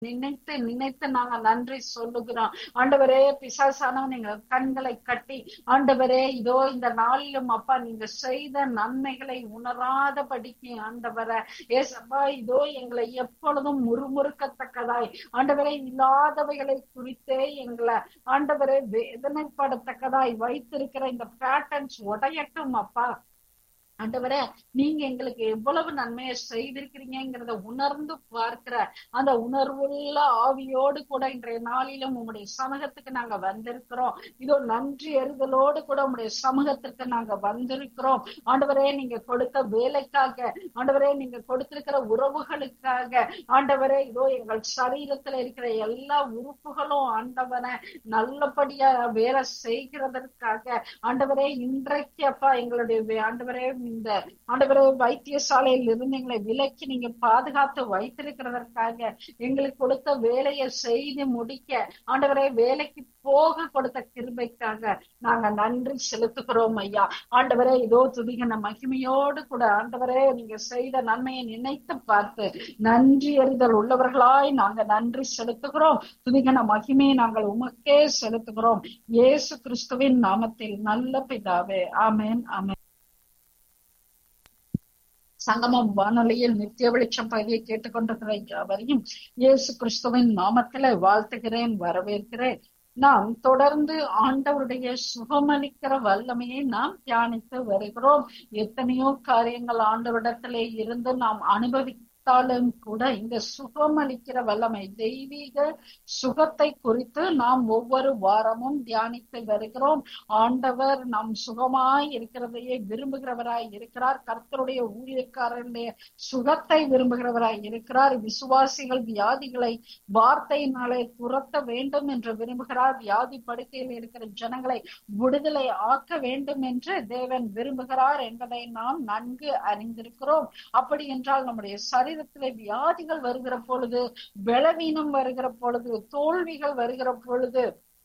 நினைத்து நினைத்து நாங்க நன்றி சொல்லுகிறோம் ஆண்டவரே பிசாசானவன் எங்க கண்களை கட்டி ஆண்டவரே இதோ இந்த நாளிலும் அப்பா நீங்க செய்த நன்மைகளை உணராதபடிக்கு ஆண்டவரை ஏசப்பா இதோ எங்களை எப்பொழுதும் முறுமுறுக்கத்தக்கதாய் ஆண்டவரே இல்லாதவைகளை குறித்தே எங்களை ஆண்டவரே வேதனைப்படத்தக்கதாய் வைத்திருக்கிற இந்த பேட்டர்ன்ஸ் உடையட்டும் அப்பா ஆண்டவரே நீங்க எங்களுக்கு எவ்வளவு நன்மையை செய்திருக்கிறீங்கிறத உணர்ந்து பார்க்கிற அந்த உணர்வுள்ள ஆவியோடு கூட இன்றைய நாளிலும் உங்களுடைய சமூகத்துக்கு நாங்க வந்திருக்கிறோம் இதோ நன்றி அறிதலோடு கூட உங்களுடைய சமூகத்திற்கு நாங்க வந்திருக்கிறோம் ஆண்டவரே நீங்க கொடுத்த வேலைக்காக ஆண்டவரே நீங்க கொடுத்திருக்கிற உறவுகளுக்காக ஆண்டவரே இதோ எங்கள் சரீரத்துல இருக்கிற எல்லா உறுப்புகளும் ஆண்டவனை நல்லபடியா வேலை செய்கிறதற்காக ஆண்டவரே இன்றைக்கு அப்பா எங்களுடைய ஆண்டவரே இந்த ஆண்டவரே வைத்தியசாலையில் இருந்து எங்களை விலக்கி நீங்க பாதுகாத்து வைத்திருக்கிறதற்காக எங்களுக்கு கொடுத்த வேலையை செய்து முடிக்க ஆண்டவரே வேலைக்கு போக கொடுத்த கிருபைக்காக நாங்க நன்றி செலுத்துகிறோம் ஐயா ஆண்டவரே இதோ துதிகன மகிமையோடு கூட ஆண்டவரே நீங்க செய்த நன்மையை நினைத்து பார்த்து நன்றி அறிதல் உள்ளவர்களாய் நாங்க நன்றி செலுத்துகிறோம் துதிகன மகிமையை நாங்கள் உமக்கே செலுத்துகிறோம் இயேசு கிறிஸ்துவின் நாமத்தில் நல்ல பிதாவே ஆமேன் ஆமேன் சங்கமம் வானொலியில் நித்திய வெளிச்சம் பகுதியை கேட்டுக்கொண்டிருக்கிற யாவரையும் இயேசு கிறிஸ்துவின் நாமத்தில வாழ்த்துகிறேன் வரவேற்கிறேன் நாம் தொடர்ந்து ஆண்டவருடைய சுகமளிக்கிற வல்லமையை நாம் தியானித்து வருகிறோம் எத்தனையோ காரியங்கள் ஆண்டவரிடத்திலே இருந்து நாம் அனுபவி பார்த்தாலும் கூட இந்த சுகம் அளிக்கிற வல்லமை தெய்வீக சுகத்தை குறித்து நாம் ஒவ்வொரு வாரமும் தியானித்து வருகிறோம் ஆண்டவர் நாம் சுகமாய் இருக்கிறதையே விரும்புகிறவராய் இருக்கிறார் கர்த்தருடைய ஊழியக்காரருடைய சுகத்தை விரும்புகிறவராய் இருக்கிறார் விசுவாசிகள் வியாதிகளை வார்த்தையினாலே துரத்த வேண்டும் என்று விரும்புகிறார் வியாதி படுக்கையில் இருக்கிற ஜனங்களை விடுதலை ஆக்க வேண்டும் என்று தேவன் விரும்புகிறார் என்பதை நாம் நன்கு அறிந்திருக்கிறோம் அப்படி என்றால் நம்முடைய சரி சரீரத்திலே வியாதிகள் வருகிற பொழுது பலவீனம் வருகிற பொழுது தோல்விகள் வருகிற பொழுது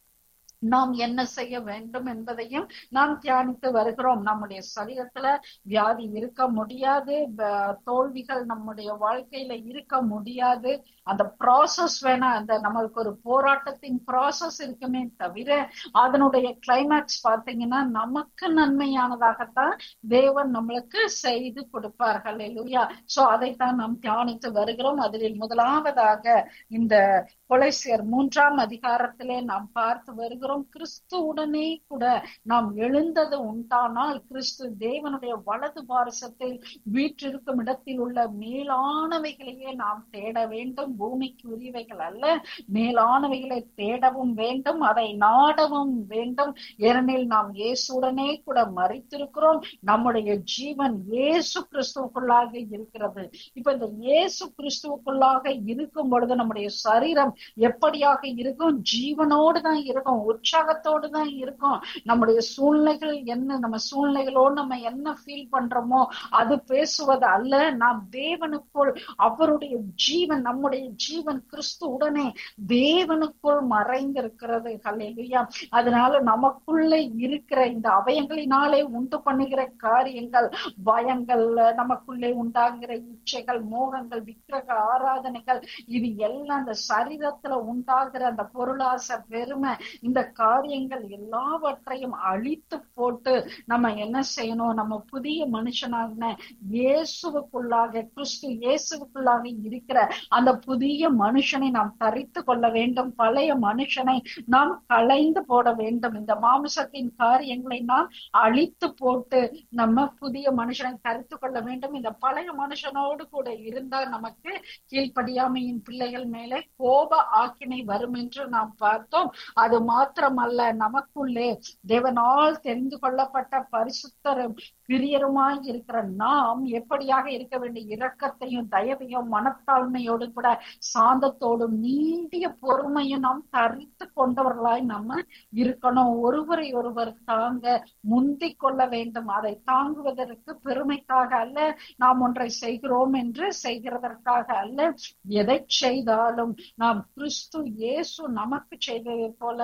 நாம் என்ன செய்ய வேண்டும் என்பதையும் நாம் தியானித்து வருகிறோம் நம்முடைய சரீரத்துல வியாதி இருக்க முடியாது தோல்விகள் நம்முடைய வாழ்க்கையில இருக்க முடியாது அந்த ப்ராசஸ் வேணா அந்த நம்மளுக்கு ஒரு போராட்டத்தின் ப்ராசஸ் இருக்குமே தவிர அதனுடைய கிளைமேக்ஸ் பார்த்தீங்கன்னா நமக்கு நன்மையானதாகத்தான் தேவன் நம்மளுக்கு செய்து கொடுப்பார்கள் இல்லையா சோ அதைத்தான் நாம் தியானித்து வருகிறோம் அதில் முதலாவதாக இந்த கொலைசியர் மூன்றாம் அதிகாரத்திலே நாம் பார்த்து வருகிறோம் கிறிஸ்துவுடனே கூட நாம் எழுந்தது உண்டானால் கிறிஸ்து தேவனுடைய வலது பாரசத்தில் வீற்றிருக்கும் இடத்தில் உள்ள மேலானவைகளையே நாம் தேட வேண்டும் பூமிக்கு உரியவைகள் அல்ல மேலானவைகளை தேடவும் வேண்டும் அதை நாடவும் வேண்டும் ஏனெனில் நாம் இயேசுடனே கூட மறைத்திருக்கிறோம் நம்முடைய ஜீவன் இயேசு கிறிஸ்துவுக்குள்ளாக இருக்கிறது இப்ப இந்த இயேசு கிறிஸ்துவுக்குள்ளாக இருக்கும் பொழுது நம்முடைய சரீரம் எப்படியாக இருக்கும் ஜீவனோடு தான் இருக்கும் உற்சாகத்தோடு தான் இருக்கும் நம்முடைய சூழ்நிலைகள் என்ன நம்ம சூழ்நிலைகளோடு நம்ம என்ன ஃபீல் பண்றோமோ அது பேசுவது அல்ல நாம் தேவனுக்குள் அவருடைய ஜீவன் நம்முடைய ஜீவன் கிறிஸ்து உடனே தேவனுக்குள் மறைந்திருக்கிறது ஹல்லேலூயா அதனால நமக்குள்ள இருக்கிற இந்த அவயங்களினாலே உண்டு பண்ணுகிற காரியங்கள் பயங்கள் நமக்குள்ளே உண்டாகிற இச்சைகள் மோகங்கள் விக்கிரக ஆராதனைகள் இது எல்லாம் அந்த சரீரத்துல உண்டாகிற அந்த பொருளாசை பெருமை இந்த காரியங்கள் எல்லாவற்றையும் அழித்து போட்டு நம்ம என்ன செய்யணும் நம்ம புதிய மனுஷனாக இயேசுவுக்குள்ளாக கிறிஸ்து இயேசுவுக்குள்ளாக இருக்கிற அந்த புதிய மனுஷனை நாம் தரித்து கொள்ள வேண்டும் பழைய மனுஷனை நாம் களைந்து போட வேண்டும் இந்த மாமிசத்தின் காரியங்களை நாம் அழித்து போட்டு நம்ம புதிய மனுஷனை தரித்து கொள்ள வேண்டும் இந்த பழைய மனுஷனோடு கூட இருந்தால் நமக்கு கீழ்ப்படியாமையின் பிள்ளைகள் மேலே கோப ஆக்கினை வரும் என்று நாம் பார்த்தோம் அது மாத்திரமல்ல நமக்குள்ளே தேவனால் தெரிந்து கொள்ளப்பட்ட பரிசுத்தரும் பிரியருமாய் இருக்கிற நாம் எப்படியாக இருக்க வேண்டிய இரக்கத்தையும் தயவையும் மனத்தாழ்மையோடு கூட சாந்தத்தோடும் நீடிய பொறுமையும் நாம் தரித்து கொண்டவர்களாய் நம்ம இருக்கணும் ஒருவரை ஒருவர் தாங்க முந்தி கொள்ள வேண்டும் அதை தாங்குவதற்கு பெருமைக்காக அல்ல நாம் ஒன்றை செய்கிறோம் என்று செய்கிறதற்காக அல்ல எதை செய்தாலும் நாம் கிறிஸ்து இயேசு நமக்கு செய்ததை போல நமக்கு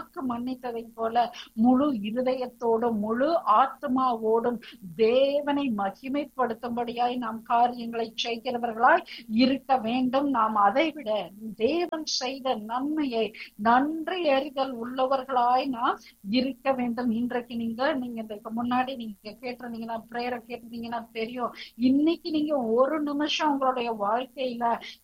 நமக்கு மன்னித்ததை போல முழு இருதயத்தோடும் முழு ஆத்மாவோடும் தேவனை மகிமைப்படுத்தும்படியாய் நாம் காரியங்களை செய்கிறவர்களாய் இருக்க வேண்டும் நாம் அதை விட தேவன் செய்த நன்மையை நன்றி அறிதல் உள்ளவர்களாய் நாம் இருக்க வேண்டும் இன்றைக்கு நீங்க நீங்க இதுக்கு முன்னாடி நீங்க கேட்டிருந்தீங்கன்னா பிரேயரை கேட்டிருந்தீங்கன்னா தெரியும் இன்னைக்கு நீங்க ஒரு நிமிஷம் உங்களுடைய வாழ்க்கையில